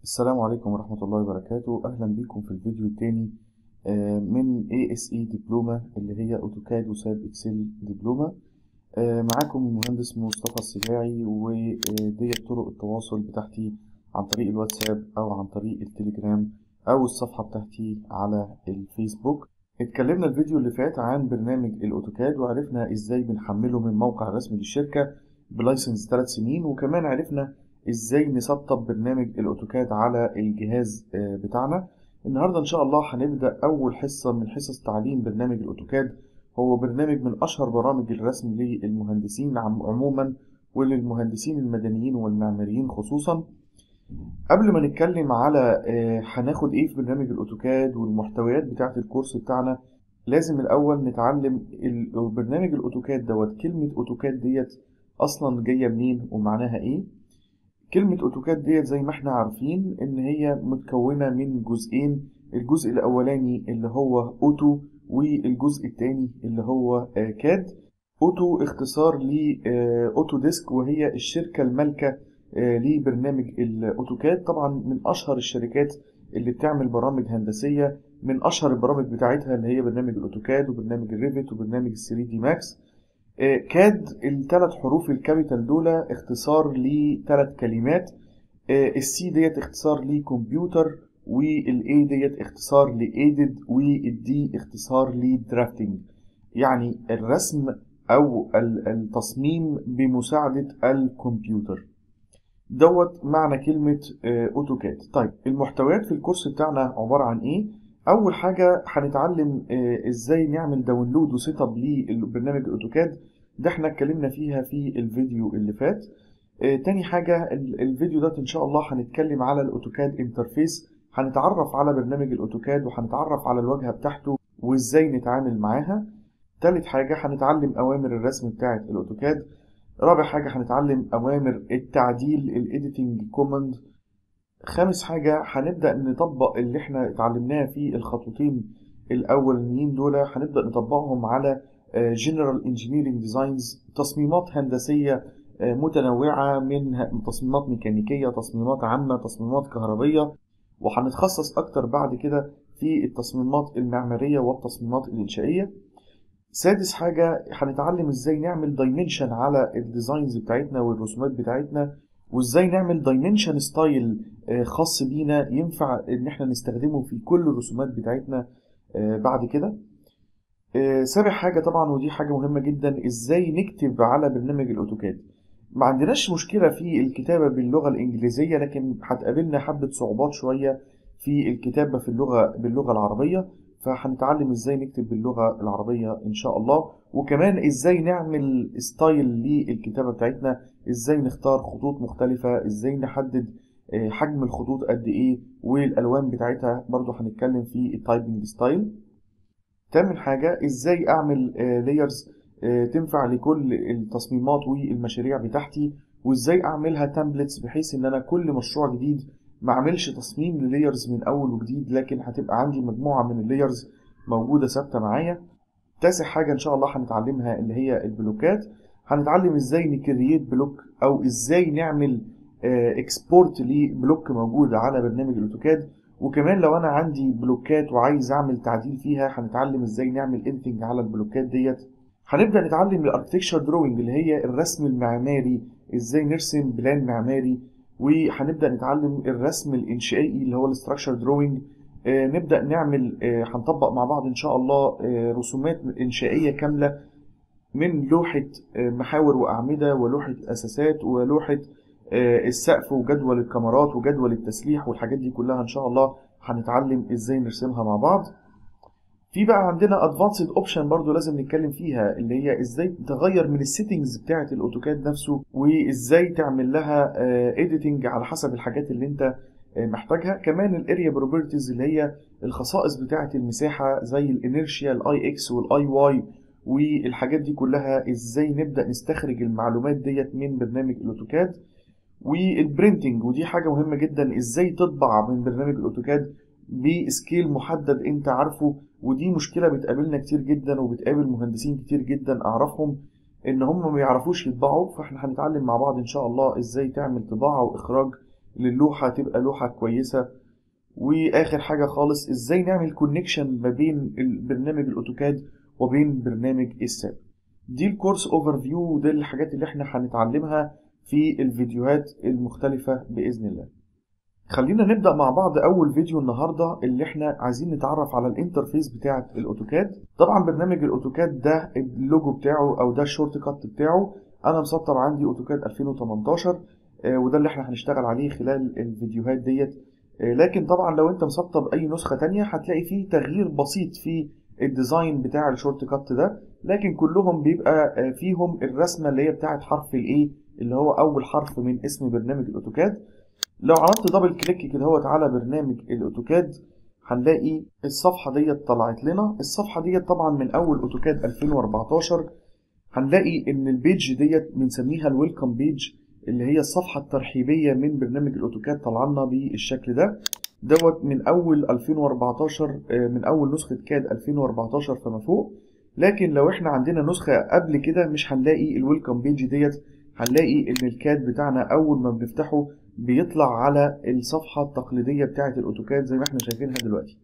السلام عليكم ورحمة الله وبركاته أهلا بكم في الفيديو التاني آه، من ASE دبلومة اللي هي أوتوكاد وساب إكسل دبلومة آه، معاكم المهندس مصطفى السباعي وديت طرق التواصل بتاعتي عن طريق الواتساب أو عن طريق التليجرام أو الصفحة بتاعتي على الفيسبوك اتكلمنا الفيديو اللي فات عن برنامج الأوتوكاد وعرفنا إزاي بنحمله من موقع رسمي للشركة بلايسنس 3 سنين وكمان عرفنا ازاي نسطب برنامج الاوتوكاد على الجهاز بتاعنا النهاردة ان شاء الله هنبدأ اول حصة من حصص تعليم برنامج الاوتوكاد هو برنامج من اشهر برامج الرسم للمهندسين عموما وللمهندسين المدنيين والمعماريين خصوصا قبل ما نتكلم على هناخد ايه في برنامج الاوتوكاد والمحتويات بتاعة الكورس بتاعنا لازم الاول نتعلم برنامج الاوتوكاد دوت كلمة اوتوكاد ديت اصلا جاية منين ومعناها ايه كلمة أوتوكاد ديت زي ما احنا عارفين إن هي متكونة من جزئين الجزء الأولاني اللي هو أوتو والجزء التاني اللي هو كاد أوتو اختصار لأوتو ديسك وهي الشركة المالكة لبرنامج الأوتوكاد طبعا من أشهر الشركات اللي بتعمل برامج هندسية من أشهر البرامج بتاعتها اللي هي برنامج الأوتوكاد وبرنامج الريفت وبرنامج الثري دي ماكس كاد الثلاث حروف الكابيتال دول اختصار لثلاث كلمات السي ديت اختصار لكمبيوتر والاي ديت اختصار لايدد والدي اختصار لدرافتنج يعني الرسم او التصميم بمساعدة الكمبيوتر دوت معنى كلمة اوتوكاد طيب المحتويات في الكورس بتاعنا عبارة عن ايه اول حاجه هنتعلم ازاي نعمل داونلود وسيت اب للبرنامج الاوتوكاد ده احنا اتكلمنا فيها في الفيديو اللي فات تاني حاجه الفيديو ده ان شاء الله هنتكلم على الاوتوكاد انترفيس هنتعرف على برنامج الاوتوكاد وهنتعرف على الواجهه بتاعته وازاي نتعامل معاها تالت حاجه هنتعلم اوامر الرسم بتاعه الاوتوكاد رابع حاجه هنتعلم اوامر التعديل الايديتنج كوماند خامس حاجة هنبدأ نطبق اللي احنا اتعلمناه في الخطوتين الأولانيين دول هنبدأ نطبقهم على General Engineering Designs تصميمات هندسية متنوعة من تصميمات ميكانيكية تصميمات عامة تصميمات كهربية وهنتخصص أكتر بعد كده في التصميمات المعمارية والتصميمات الإنشائية سادس حاجة هنتعلم ازاي نعمل دايمنشن على الديزاينز بتاعتنا والرسومات بتاعتنا وازاي نعمل دايمنشن ستايل خاص بينا ينفع ان احنا نستخدمه في كل الرسومات بتاعتنا بعد كده سابع حاجة طبعا ودي حاجة مهمة جدا ازاي نكتب على برنامج الاوتوكاد ما عندناش مشكلة في الكتابة باللغة الانجليزية لكن هتقابلنا حبة صعوبات شوية في الكتابة في اللغة باللغة العربية فهنتعلم ازاي نكتب باللغة العربية ان شاء الله وكمان ازاي نعمل ستايل للكتابة بتاعتنا ازاي نختار خطوط مختلفة ازاي نحدد حجم الخطوط قد ايه والالوان بتاعتها برضو هنتكلم في التايبنج ستايل تامن حاجة ازاي اعمل لايرز تنفع لكل التصميمات والمشاريع بتاعتي وازاي اعملها تمبلتس بحيث ان انا كل مشروع جديد ما اعملش تصميم للايرز من اول وجديد لكن هتبقى عندي مجموعة من اللايرز موجودة ثابتة معايا تاسع حاجة ان شاء الله هنتعلمها اللي هي البلوكات هنتعلم ازاي نكريت بلوك او ازاي نعمل اكسبورت لبلوك موجود على برنامج الاوتوكاد وكمان لو انا عندي بلوكات وعايز اعمل تعديل فيها هنتعلم ازاي نعمل اديتنج على البلوكات ديت هنبدا نتعلم الاركتكشر دروينج اللي هي الرسم المعماري ازاي نرسم بلان معماري وهنبدا نتعلم الرسم الانشائي اللي هو الاستراكشر دروينج نبدا نعمل هنطبق مع بعض ان شاء الله رسومات انشائيه كامله من لوحه محاور واعمده ولوحه اساسات ولوحه السقف وجدول الكاميرات وجدول التسليح والحاجات دي كلها ان شاء الله هنتعلم ازاي نرسمها مع بعض في بقى عندنا ادفانسد اوبشن برضو لازم نتكلم فيها اللي هي ازاي تغير من السيتنجز بتاعه الاوتوكاد نفسه وازاي تعمل لها اديتنج على حسب الحاجات اللي انت محتاجها كمان الاريا بروبرتيز اللي هي الخصائص بتاعه المساحه زي الانيرشيا الاي اكس والاي واي والحاجات دي كلها ازاي نبدا نستخرج المعلومات ديت من برنامج الاوتوكاد والبرينتنج ودي حاجه مهمه جدا ازاي تطبع من برنامج الاوتوكاد بسكيل محدد انت عارفه ودي مشكله بتقابلنا كتير جدا وبتقابل مهندسين كتير جدا اعرفهم ان هم ما يعرفوش يطبعوا فاحنا هنتعلم مع بعض ان شاء الله ازاي تعمل طباعه واخراج للوحة تبقى لوحة كويسة واخر حاجة خالص ازاي نعمل كونكشن ما بين برنامج الاوتوكاد وبين برنامج الساب دي الكورس اوفر فيو ودي الحاجات اللي احنا هنتعلمها في الفيديوهات المختلفة بإذن الله خلينا نبدأ مع بعض أول فيديو النهاردة اللي احنا عايزين نتعرف على الانترفيس بتاعة الأوتوكاد طبعا برنامج الأوتوكاد ده اللوجو بتاعه أو ده الشورت كات بتاعه أنا مسطر عندي أوتوكاد 2018 آه وده اللي احنا هنشتغل عليه خلال الفيديوهات ديت آه لكن طبعا لو انت مسطب أي نسخة تانية هتلاقي فيه تغيير بسيط في الديزاين بتاع الشورت كات ده لكن كلهم بيبقى آه فيهم الرسمة اللي هي بتاعة حرف الايه اللي هو أول حرف من اسم برنامج الأوتوكاد لو عملت دبل كليك كده هوت على برنامج الاوتوكاد هنلاقي الصفحة ديت طلعت لنا الصفحة ديت طبعا من اول اوتوكاد 2014 هنلاقي ان البيج ديت بنسميها الويلكم بيج اللي هي الصفحة الترحيبية من برنامج الاوتوكاد طلعنا بالشكل ده دوت من اول 2014 من اول نسخة كاد 2014 فما فوق لكن لو احنا عندنا نسخة قبل كده مش هنلاقي الويلكم بيج ديت هنلاقي ان الكاد بتاعنا اول ما بنفتحه بيطلع على الصفحة التقليدية بتاعة الأوتوكاد زي ما احنا شايفينها دلوقتي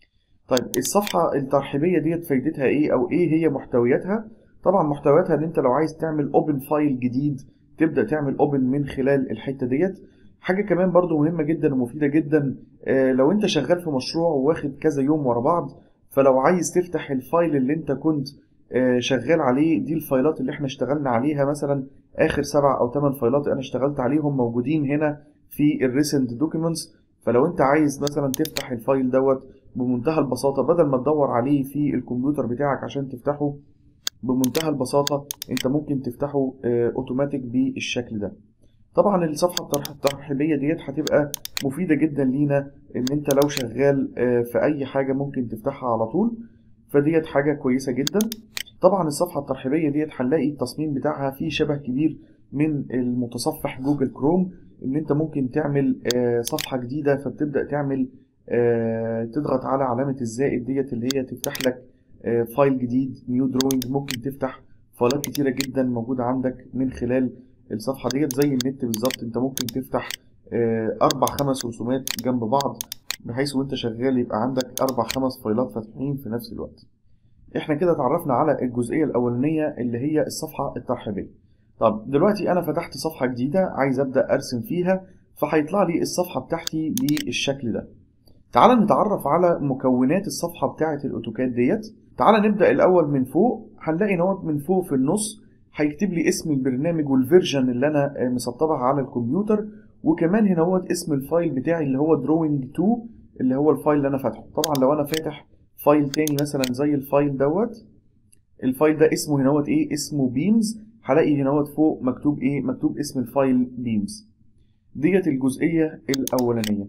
طيب الصفحة الترحيبية ديت فايدتها ايه او ايه هي محتوياتها طبعا محتوياتها ان انت لو عايز تعمل اوبن فايل جديد تبدأ تعمل اوبن من خلال الحتة ديت حاجة كمان برضو مهمة جدا ومفيدة جدا آه لو انت شغال في مشروع واخد كذا يوم ورا بعض فلو عايز تفتح الفايل اللي انت كنت آه شغال عليه دي الفايلات اللي احنا اشتغلنا عليها مثلا اخر سبع او ثمان فايلات انا اشتغلت عليهم موجودين هنا في الريسنت دوكيومنتس فلو انت عايز مثلا تفتح الفايل دوت بمنتهى البساطة بدل ما تدور عليه في الكمبيوتر بتاعك عشان تفتحه بمنتهى البساطة انت ممكن تفتحه اوتوماتيك بالشكل ده طبعا الصفحة الترحيبية ديت هتبقى مفيدة جدا لينا ان انت لو شغال في اي حاجة ممكن تفتحها على طول فديت حاجة كويسة جدا طبعا الصفحة الترحيبية ديت هنلاقي التصميم بتاعها فيه شبه كبير من المتصفح جوجل كروم ان انت ممكن تعمل صفحة جديدة فبتبدأ تعمل تضغط على علامة الزائد ديت اللي هي تفتح لك فايل جديد نيو دروينج ممكن تفتح فايلات كتيرة جدا موجودة عندك من خلال الصفحة ديت زي النت بالظبط انت ممكن تفتح اربع خمس رسومات جنب بعض بحيث وانت شغال يبقى عندك اربع خمس فايلات فاتحين في نفس الوقت احنا كده اتعرفنا على الجزئية الأولانية اللي هي الصفحة الترحيبية طب دلوقتي أنا فتحت صفحة جديدة عايز أبدأ أرسم فيها فهيطلع لي الصفحة بتاعتي بالشكل ده تعال نتعرف على مكونات الصفحة بتاعة الأوتوكاد ديت تعال نبدأ الأول من فوق هنلاقي نوت من فوق في النص هيكتب لي اسم البرنامج والفيرجن اللي أنا مسطبها على الكمبيوتر وكمان هنا هو اسم الفايل بتاعي اللي هو drawing 2 اللي هو الفايل اللي أنا فاتحه طبعا لو أنا فاتح فايل تاني مثلا زي الفايل دوت الفايل ده اسمه هنا ايه اسمه بيمز هلاقي هنا فوق مكتوب ايه مكتوب اسم الفايل بيمز ديت الجزئيه الاولانيه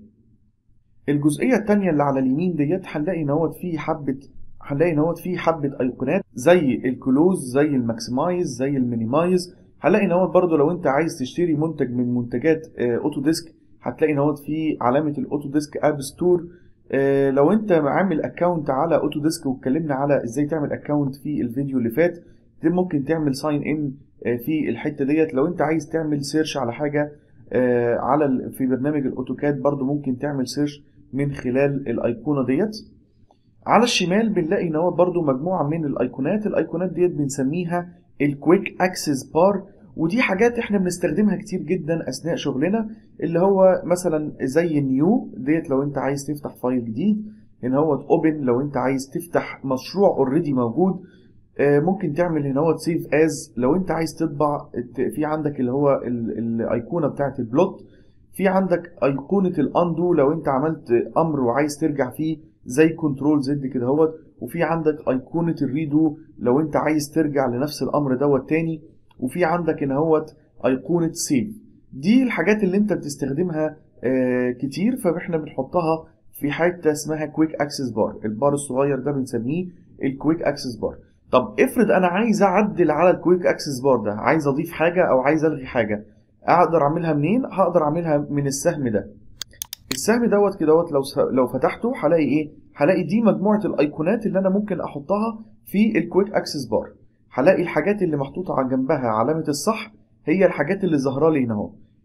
الجزئيه الثانيه اللي على اليمين ديت هنلاقي هنا في حبه هنلاقي هنا في حبه ايقونات زي الكلوز زي الماكسمايز زي المينيمايز هنلاقي هنا برضو لو انت عايز تشتري منتج من منتجات اوتو ديسك هتلاقي هنا في علامه الاوتو ديسك اب ستور آه لو انت عامل اكونت على اوتو ديسك واتكلمنا على ازاي تعمل اكونت في الفيديو اللي فات دي ممكن تعمل ساين ان آه في الحته ديت لو انت عايز تعمل سيرش على حاجه آه على في برنامج الاوتوكاد برضو ممكن تعمل سيرش من خلال الايقونه ديت على الشمال بنلاقي ان هو برضو مجموعه من الايقونات الايقونات ديت بنسميها الكويك اكسس بار ودي حاجات احنا بنستخدمها كتير جدا اثناء شغلنا اللي هو مثلا زي نيو ديت لو انت عايز تفتح فايل جديد هنا هو اوبن لو انت عايز تفتح مشروع اوريدي موجود ممكن تعمل هنا هو سيف از لو انت عايز تطبع في عندك اللي هو الايقونه بتاعت البلوت في عندك ايقونه الاندو لو انت عملت امر وعايز ترجع فيه زي كنترول زد كده اهوت وفي عندك ايقونه الريدو لو انت عايز ترجع لنفس الامر دوت تاني وفي عندك هنا اهوت ايقونه سيف دي الحاجات اللي انت بتستخدمها آه كتير فاحنا بنحطها في حته اسمها كويك اكسس بار البار الصغير ده بنسميه الكويك اكسس بار طب افرض انا عايز اعدل على الكويك اكسس بار ده عايز اضيف حاجه او عايز الغي حاجه اقدر اعملها منين هقدر اعملها من السهم ده السهم دوت كده دوت لو لو فتحته هلاقي ايه هلاقي دي مجموعه الايقونات اللي انا ممكن احطها في الكويك اكسس بار هلاقي الحاجات اللي محطوطه على جنبها علامه الصح هي الحاجات اللي ظاهره لي هنا اهو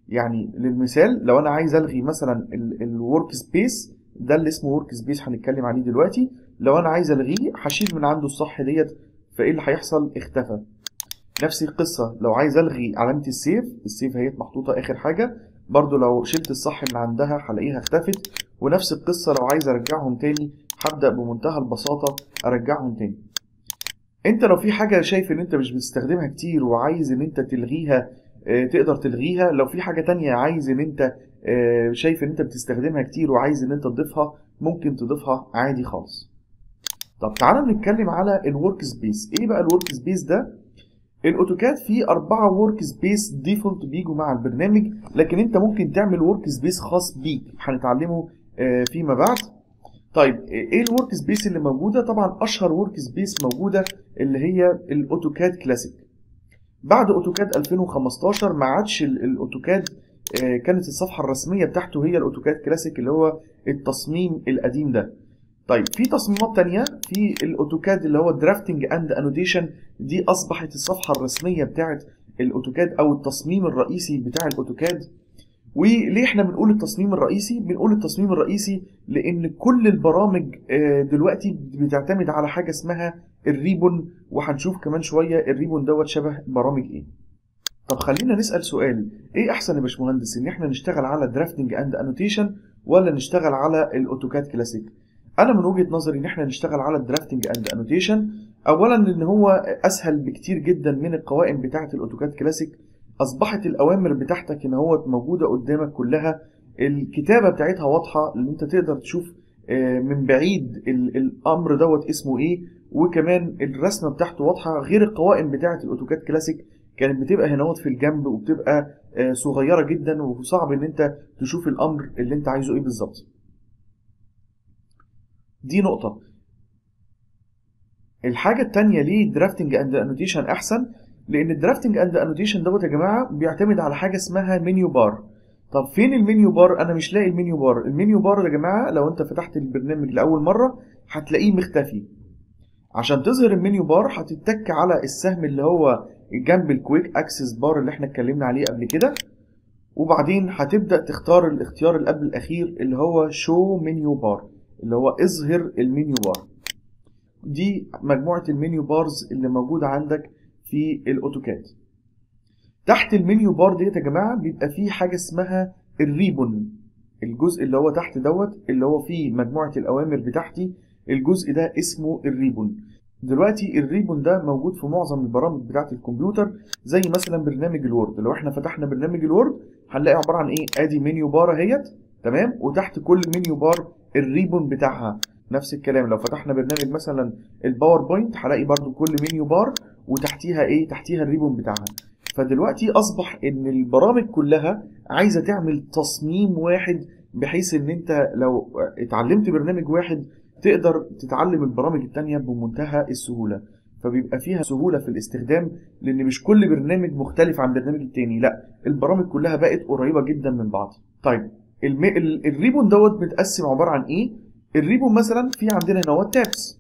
يعني للمثال لو انا عايز الغي مثلا الورك سبيس ده اللي اسمه ورك سبيس هنتكلم عليه دلوقتي لو انا عايز الغيه هشيل من عنده الصح ديت فايه اللي هيحصل اختفى نفس القصة لو عايز الغي علامة السيف السيف هي محطوطة اخر حاجة برضو لو شلت الصح من عندها هلاقيها اختفت ونفس القصة لو عايز ارجعهم تاني هبدأ بمنتهى البساطة ارجعهم تاني انت لو في حاجة شايف ان انت مش بتستخدمها كتير وعايز ان انت تلغيها اه تقدر تلغيها لو في حاجة تانية عايز ان انت اه شايف ان انت بتستخدمها كتير وعايز ان انت تضيفها ممكن تضيفها عادي خالص طب تعالى نتكلم على الورك سبيس ايه بقى الورك سبيس ده الاوتوكاد فيه أربعة ورك سبيس ديفولت بيجوا مع البرنامج لكن انت ممكن تعمل ورك سبيس خاص بيك هنتعلمه فيما بعد طيب ايه الورك سبيس اللي موجوده طبعا اشهر ورك سبيس موجوده اللي هي الاوتوكاد كلاسيك بعد اوتوكاد 2015 ما عادش الاوتوكاد كانت الصفحه الرسميه بتاعته هي الاوتوكاد كلاسيك اللي هو التصميم القديم ده طيب في تصميمات تانية في الاوتوكاد اللي هو درافتنج اند انوتيشن دي اصبحت الصفحه الرسميه بتاعه الاوتوكاد او التصميم الرئيسي بتاع الاوتوكاد وليه احنا بنقول التصميم الرئيسي بنقول التصميم الرئيسي لان كل البرامج دلوقتي بتعتمد على حاجه اسمها الريبون وهنشوف كمان شويه الريبون دوت شبه برامج ايه طب خلينا نسال سؤال ايه احسن يا باشمهندس ان احنا نشتغل على درافتنج اند انوتيشن ولا نشتغل على الاوتوكاد كلاسيك انا من وجهه نظري ان احنا نشتغل على الدرافتنج اند انوتيشن اولا ان هو اسهل بكتير جدا من القوائم بتاعه الاوتوكاد كلاسيك اصبحت الاوامر بتاعتك ان هو موجوده قدامك كلها الكتابه بتاعتها واضحه ان انت تقدر تشوف من بعيد الامر دوت اسمه ايه وكمان الرسمه بتاعته واضحه غير القوائم بتاعه الاوتوكاد كلاسيك كانت بتبقى هناوت في الجنب وبتبقى صغيره جدا وصعب ان انت تشوف الامر اللي انت عايزه ايه بالظبط دي نقطه الحاجه التانية ليه درافتنج اند انوتيشن احسن لان الدرافتنج اند انوتيشن دوت يا جماعه بيعتمد على حاجه اسمها منيو بار طب فين المنيو بار انا مش لاقي المنيو بار المنيو بار يا جماعه لو انت فتحت البرنامج لاول مره هتلاقيه مختفي عشان تظهر المنيو بار هتتك على السهم اللي هو جنب الكويك اكسس بار اللي احنا اتكلمنا عليه قبل كده وبعدين هتبدا تختار الاختيار اللي قبل الاخير اللي هو شو منيو بار اللي هو اظهر المنيو بار دي مجموعه المنيو بارز اللي موجوده عندك في الاوتوكاد تحت المنيو بار ديت يا جماعه بيبقى فيه حاجه اسمها الريبون الجزء اللي هو تحت دوت اللي هو فيه مجموعه الاوامر بتاعتي الجزء ده اسمه الريبون دلوقتي الريبون ده موجود في معظم البرامج بتاعه الكمبيوتر زي مثلا برنامج الوورد لو احنا فتحنا برنامج الوورد هنلاقي عباره عن ايه ادي منيو بار اهيت تمام وتحت كل منيو بار الريبون بتاعها نفس الكلام لو فتحنا برنامج مثلا الباوربوينت هلاقي برضو كل منيو بار وتحتيها ايه تحتيها الريبون بتاعها فدلوقتي اصبح ان البرامج كلها عايزه تعمل تصميم واحد بحيث ان انت لو اتعلمت برنامج واحد تقدر تتعلم البرامج التانية بمنتهى السهولة فبيبقى فيها سهولة في الاستخدام لأن مش كل برنامج مختلف عن برنامج التاني لا البرامج كلها بقت قريبة جدا من بعض طيب الم... الريبون دوت متقسم عبارة عن ايه الريبون مثلا في عندنا هنا هو تابس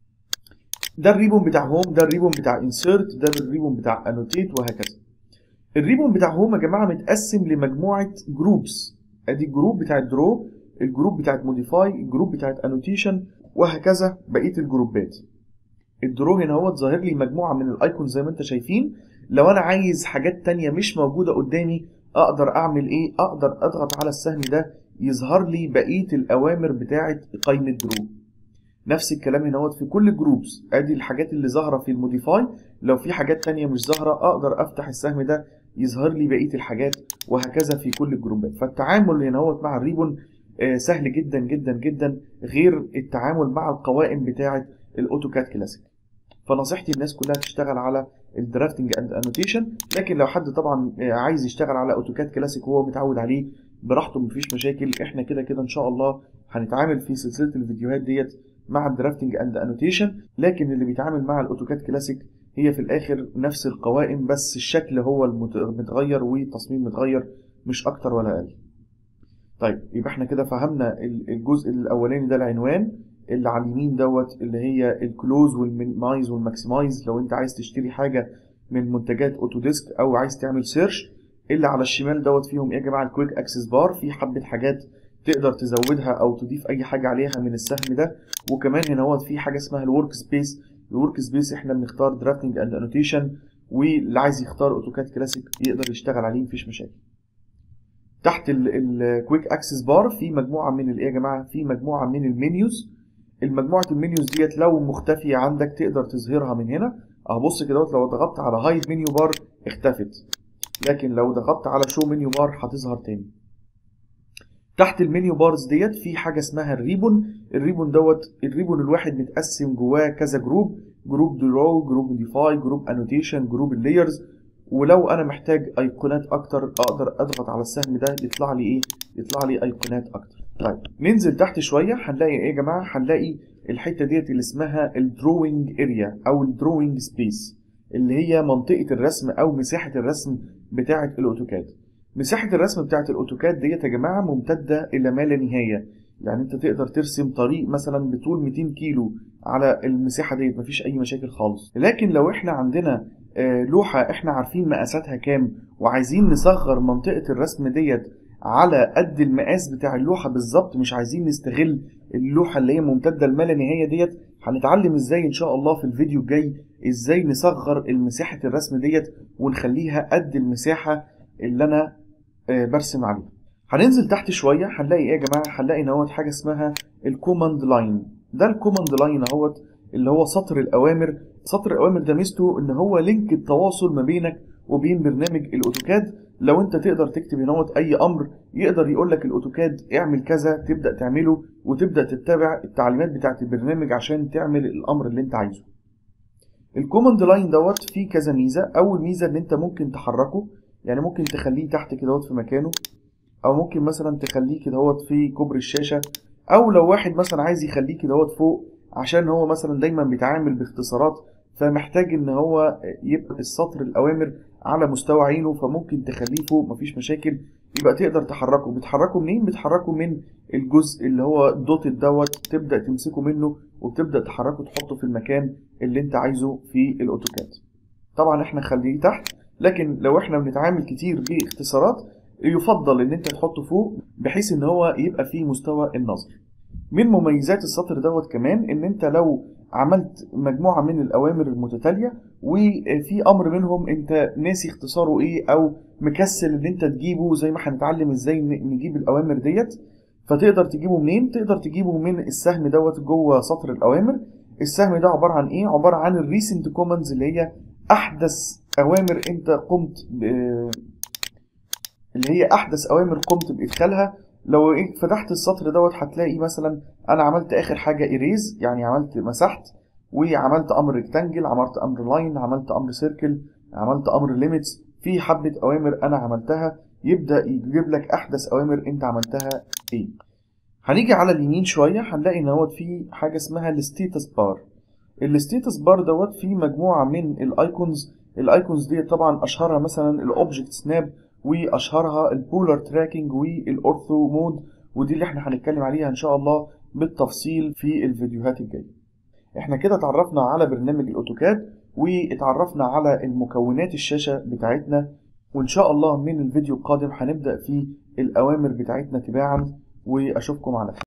ده الريبون بتاع هوم ده الريبون بتاع انسيرت ده الريبون بتاع انوتيت وهكذا الريبون بتاع هوم يا جماعه متقسم لمجموعه جروبس ادي الجروب بتاع درو الجروب بتاعت موديفاي الجروب بتاعت انوتيشن وهكذا بقيه الجروبات الدرو هنا هو ظاهر لي مجموعه من الايكون زي ما انت شايفين لو انا عايز حاجات تانية مش موجوده قدامي اقدر اعمل ايه اقدر اضغط على السهم ده يظهر لي بقيه الاوامر بتاعه قائمه درو نفس الكلام هنا في كل جروبس ادي الحاجات اللي ظاهره في الموديفاي لو في حاجات تانية مش ظاهره اقدر افتح السهم ده يظهر لي بقيه الحاجات وهكذا في كل الجروبات فالتعامل هنا هو مع الريبون سهل جدا جدا جدا غير التعامل مع القوائم بتاعه الاوتوكاد كلاسيك فنصيحتي الناس كلها تشتغل على الدرافتنج اند انوتيشن لكن لو حد طبعا عايز يشتغل على اوتوكاد كلاسيك وهو متعود عليه براحته مفيش مشاكل احنا كده كده ان شاء الله هنتعامل في سلسله الفيديوهات ديت مع الدرافتنج اند انوتيشن لكن اللي بيتعامل مع الاوتوكاد كلاسيك هي في الاخر نفس القوائم بس الشكل هو المتغير والتصميم متغير مش اكتر ولا اقل طيب يبقى احنا كده فهمنا الجزء الاولاني ده العنوان اللي على اليمين دوت اللي هي الكلوز والمينيمايز والماكسمايز لو انت عايز تشتري حاجه من منتجات اوتوديسك او عايز تعمل سيرش اللي على الشمال دوت فيهم ايه يا جماعه الكويك اكسس بار في حبه حاجات تقدر تزودها او تضيف اي حاجه عليها من السهم ده وكمان هنا هو في حاجه اسمها الورك سبيس الورك سبيس احنا بنختار درافتنج اند انوتيشن واللي عايز يختار اوتوكاد كلاسيك يقدر يشتغل عليه مفيش مشاكل تحت الكويك اكسس بار في مجموعه من الايه يا جماعه في مجموعه من المنيوز المجموعه المنيوز ديت لو مختفيه عندك تقدر تظهرها من هنا اهو بص كده لو ضغطت على هايد منيو بار اختفت لكن لو ضغطت على شو منيو بار هتظهر تاني تحت المنيو بارز ديت في حاجه اسمها الريبون الريبون دوت الريبون الواحد متقسم جواه كذا جروب جروب درو جروب موديفاي جروب انوتيشن جروب اللايرز ولو انا محتاج ايقونات اكتر اقدر اضغط على السهم ده يطلع لي ايه يطلع لي ايقونات اكتر طيب ننزل تحت شويه هنلاقي ايه يا جماعه هنلاقي الحته ديت اللي اسمها الدروينج اريا او الدروينج سبيس اللي هي منطقه الرسم او مساحه الرسم بتاعه الاوتوكاد مساحه الرسم بتاعه الاوتوكاد ديت يا جماعه ممتده الى ما لا نهايه يعني انت تقدر ترسم طريق مثلا بطول 200 كيلو على المساحه ديت مفيش اي مشاكل خالص لكن لو احنا عندنا لوحه احنا عارفين مقاساتها كام وعايزين نصغر منطقه الرسم ديت على قد المقاس بتاع اللوحه بالظبط مش عايزين نستغل اللوحه اللي هي ممتده لما لا نهايه ديت هنتعلم ازاي ان شاء الله في الفيديو الجاي ازاي نصغر المساحه الرسم ديت ونخليها قد المساحه اللي انا برسم عليها هننزل تحت شويه هنلاقي ايه يا جماعه هنلاقي ان هوت حاجه اسمها الكوماند لاين ده الكوماند لاين اهوت اللي هو سطر الاوامر سطر الاوامر ده ميزته ان هو لينك التواصل ما بينك وبين برنامج الاوتوكاد لو انت تقدر تكتب هنا اي امر يقدر يقول لك الاوتوكاد اعمل كذا تبدا تعمله وتبدا تتبع التعليمات بتاعه البرنامج عشان تعمل الامر اللي انت عايزه الكوماند لاين دوت فيه كذا ميزه اول ميزه ان انت ممكن تحركه يعني ممكن تخليه تحت كده في مكانه او ممكن مثلا تخليه كده في كبر الشاشه او لو واحد مثلا عايز يخليه كده فوق عشان هو مثلا دايما بيتعامل باختصارات فمحتاج ان هو يبقى السطر الاوامر على مستوى عينه فممكن تخليه فوق مفيش مشاكل يبقى تقدر تحركه بتحركه منين بتحركه من الجزء اللي هو الدوت دوت تبدا تمسكه منه وبتبدا تحركه تحطه في المكان اللي انت عايزه في الاوتوكاد طبعا احنا خليه تحت لكن لو احنا بنتعامل كتير باختصارات يفضل ان انت تحطه فوق بحيث ان هو يبقى فيه مستوى النظر من مميزات السطر دوت كمان ان انت لو عملت مجموعة من الأوامر المتتالية وفي أمر منهم أنت ناسي اختصاره إيه أو مكسل إن أنت تجيبه زي ما هنتعلم إزاي نجيب الأوامر ديت فتقدر تجيبه منين؟ تقدر تجيبه من السهم دوت جوه سطر الأوامر السهم ده عبارة عن إيه؟ عبارة عن الريسنت كوماندز اللي هي أحدث أوامر أنت قمت ب... اللي هي أحدث أوامر قمت بإدخالها لو إيه فتحت السطر دوت هتلاقي مثلا انا عملت اخر حاجه ايريز يعني عملت مسحت وعملت امر ريكتانجل عملت امر لاين عملت امر سيركل عملت امر ليميتس في حبه اوامر انا عملتها يبدا يجيب لك احدث اوامر انت عملتها ايه هنيجي على اليمين شويه هنلاقي ان هو في حاجه اسمها الستيتس بار الستيتس بار دوت فيه مجموعه من الايكونز الايكونز دي طبعا اشهرها مثلا الاوبجكت سناب واشهرها البولار تراكنج والاورثو مود ودي اللي احنا هنتكلم عليها ان شاء الله بالتفصيل في الفيديوهات الجايه احنا كده اتعرفنا على برنامج الاوتوكاد واتعرفنا على المكونات الشاشه بتاعتنا وان شاء الله من الفيديو القادم هنبدا في الاوامر بتاعتنا تباعا واشوفكم على خير